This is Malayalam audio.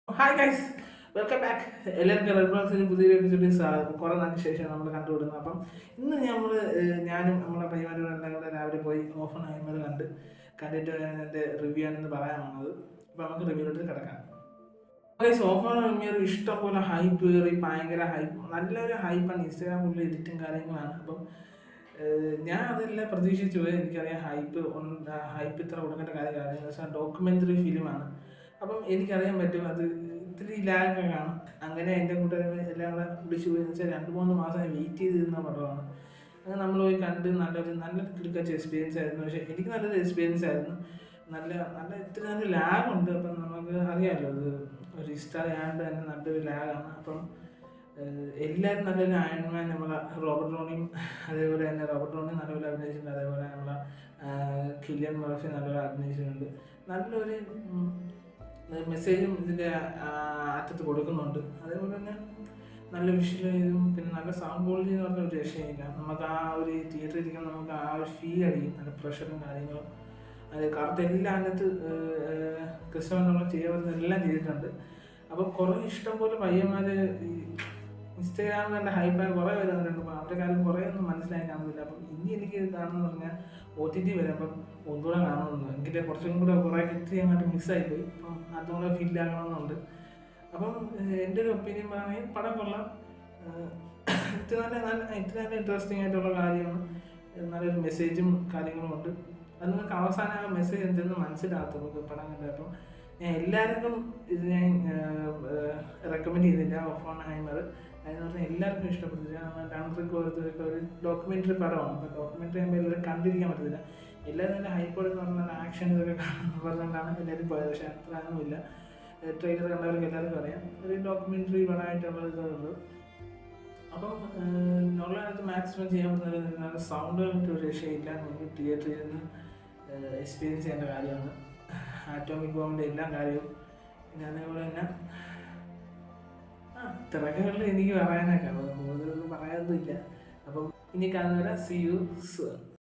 ഹായ് ഗൈസ് വെൽക്കം ബാക്ക് എല്ലാവർക്കും റെഡ് ബ്ലോക്സിന് പുതിയൊരു എപ്പിസോഡിൽ സ്വാഗതം കുറേ നാൾക്ക് ശേഷം നമ്മൾ കണ്ടുവിടുന്നത് അപ്പം ഇന്ന് നമ്മൾ ഞാനും നമ്മളെ പയ്യന്മാരും എല്ലാം കൂടെ രാവിലെ പോയി ഓഫൺ ആയ്മത് കണ്ട് കണ്ടിട്ട് എൻ്റെ റിവ്യൂ ആണെന്ന് പറയാൻ വന്നത് അപ്പം നമുക്ക് റിവ്യൂലോട്ട് കിടക്കാം ഗൈസ് ഓഫൺ ആയ്മയൊരു ഇഷ്ടം പോലെ ഹൈപ്പ് കയറി ഭയങ്കര ഹൈപ്പ് നല്ലൊരു ഹൈപ്പാണ് ഇൻസ്റ്റാഗ്രാം ഫുള്ള് എഡിറ്റും കാര്യങ്ങളാണ് അപ്പം ഏഹ് ഞാൻ അതെല്ലാം പ്രതീക്ഷിച്ചു പോയി എനിക്കറിയാം ഹൈപ്പ് ഹൈപ്പ് ഇത്ര കൊടുക്കേണ്ട കാര്യമാണ് പക്ഷേ ഡോക്യുമെൻ്ററി ഫിലിമാണ് അപ്പം എനിക്കറിയാൻ പറ്റും അത് ഇത്തിരി ലാഗൊക്കെ കാണും അങ്ങനെ എൻ്റെ കൂട്ടുകാരെ എല്ലാം കൂടെ വിളിച്ചു പോയി എന്ന് വെച്ചാൽ രണ്ട് മൂന്ന് മാസമായി വെയിറ്റ് ചെയ്തിരുന്ന പടമാണ് അങ്ങനെ നമ്മൾ പോയി കണ്ട് നല്ലൊരു നല്ലൊരു കിടക്കച്ച എക്സ്പീരിയൻസ് ആയിരുന്നു പക്ഷേ എനിക്ക് നല്ലൊരു എക്സ്പീരിയൻസ് ആയിരുന്നു നല്ല നല്ല ഇത്തിരി നല്ല ലാഗുണ്ട് അപ്പം നമുക്ക് അറിയാമല്ലോ അത് ഒരു ഇസ്റ്റാർ ആയതുകൊണ്ട് തന്നെ നല്ലൊരു ലാഗാണ് അപ്പം ഏഹ് എല്ലാവരും നല്ലൊരു അയൺമാൻ നമ്മളെ റോബർട്ട് റോണിയും അതേപോലെ തന്നെ റോബർട്ട് റോണി നല്ലപോലെ അഭിനയിച്ചിട്ടുണ്ട് അതേപോലെ നമ്മളെ ആഹ് കിലിയൻ മർഫി നല്ലപോലെ അഭിനയിച്ചിട്ടുണ്ട് നല്ലൊരു ഉം, മെസ്സേജും ഇതിൻ്റെ അറ്റത്ത് കൊടുക്കുന്നുണ്ട് അതേപോലെ തന്നെ നല്ല വിഷ്വലും പിന്നെ നല്ല സൗണ്ട് ക്വാളിറ്റി എന്ന് പറഞ്ഞ ഒരു രക്ഷയില്ല നമുക്ക് ആ ഒരു തിയേറ്ററിൽ ഇരിക്കുമ്പോൾ നമുക്ക് ആ ഒരു ഫീൽ അടിക്കും നല്ല പ്രഷറും കാര്യങ്ങളും അത് കറക്റ്റ് എല്ലാം അതിനകത്ത് ക്രിസ്ത്യനുള്ള ചെയ്യാൻ പറ്റുന്ന എല്ലാം ചെയ്തിട്ടുണ്ട് അപ്പം കുറേ ഇഷ്ടം പോലെ പയ്യന്മാർ ഈ ഇൻസ്റ്റാഗ്രാമിൽ കണ്ട ഹൈപ്പായി കുറേ പേര് വന്നിട്ടുണ്ട് അപ്പോൾ അവരുടെ കാര്യം കുറേ ഒന്നും മനസ്സിലായി കാണുന്നില്ല അപ്പം ഇനി എനിക്ക് ഇത് കാണുമെന്ന് പറഞ്ഞാൽ ഒ ടി ടി വരുമ്പം ഒന്നുകൂടെ കാണണമെന്ന് എങ്കിലേ കുറച്ചും കൂടെ കുറേ ഇത്തിരി അങ്ങോട്ട് മിസ്സായിപ്പോയി അപ്പം അതുകൂടെ ഫീൽ ആകണമെന്നുണ്ട് അപ്പം ഏഹ് എൻ്റെ ഒരു ഒപ്പീനിയൻ പറയുകയാണെങ്കിൽ പടം കൊള്ളാം ഏഹ് ഇത്ര നല്ല നല്ല ഇത്ര നല്ല ഇൻട്രസ്റ്റിംഗ് ആയിട്ടുള്ള കാര്യമാണ് ഏഹ് നല്ലൊരു മെസ്സേജും കാര്യങ്ങളും ഉണ്ട് അത് നിങ്ങൾക്ക് അവസാനം ആ മെസ്സേജ് എന്തെന്ന് മനസ്സിലാകത്തും നമുക്ക് പടം കണ്ടപ്പം ഞാൻ എല്ലാവർക്കും ഇത് ഞാൻ റെക്കമെൻഡ് ചെയ്തില്ല ഓഫോൺ ഹൈമർ അതെന്ന് പറഞ്ഞാൽ എല്ലാവർക്കും ഇഷ്ടപ്പെട്ടില്ല നമ്മൾ ഡൺട്രിക്ക് പോലത്തെ ഒരു ഡോക്യുമെൻ്ററി പടമാണ് അപ്പോൾ ഡോക്യുമെൻ്ററി ആകുമ്പോൾ എല്ലാവരും കണ്ടിരിക്കാൻ പറ്റത്തില്ല എല്ലാവരും നല്ല ഹൈപ്പോഡ് എന്ന് പറഞ്ഞാൽ ആക്ഷൻ ഇതൊക്കെ കാണുന്നു പറഞ്ഞുകൊണ്ടാണ് എല്ലാവരും പോയത് പക്ഷേ അത്ര ഒന്നുമില്ല ട്രെയിലർ കണ്ടവർക്ക് എല്ലാവർക്കും അറിയാം ഒരു ഡോക്യുമെൻ്ററി പടമായിട്ടുള്ള ഇതേ ഉള്ളൂ അപ്പം നോളാനത്ത് മാക്സിമം ചെയ്യാൻ പറ്റുന്ന സൗണ്ടുകൾക്ക് ഒരു രക്ഷയില്ല നമുക്ക് തിയേറ്ററിൽ നിന്ന് എക്സ്പീരിയൻസ് ചെയ്യേണ്ട കാര്യമാണ് ആറ്റോമിക് ബോംബിൻ്റെ എല്ലാ കാര്യവും പിന്നെ അതേപോലെ തന്നെ ആ തിരക്കുകളിൽ എനിക്ക് പറയാനൊക്കെ കൂടുതലൊന്നും പറയാനൊന്നുമില്ല അപ്പം ഇനി കാണുന്നവരെ സി യു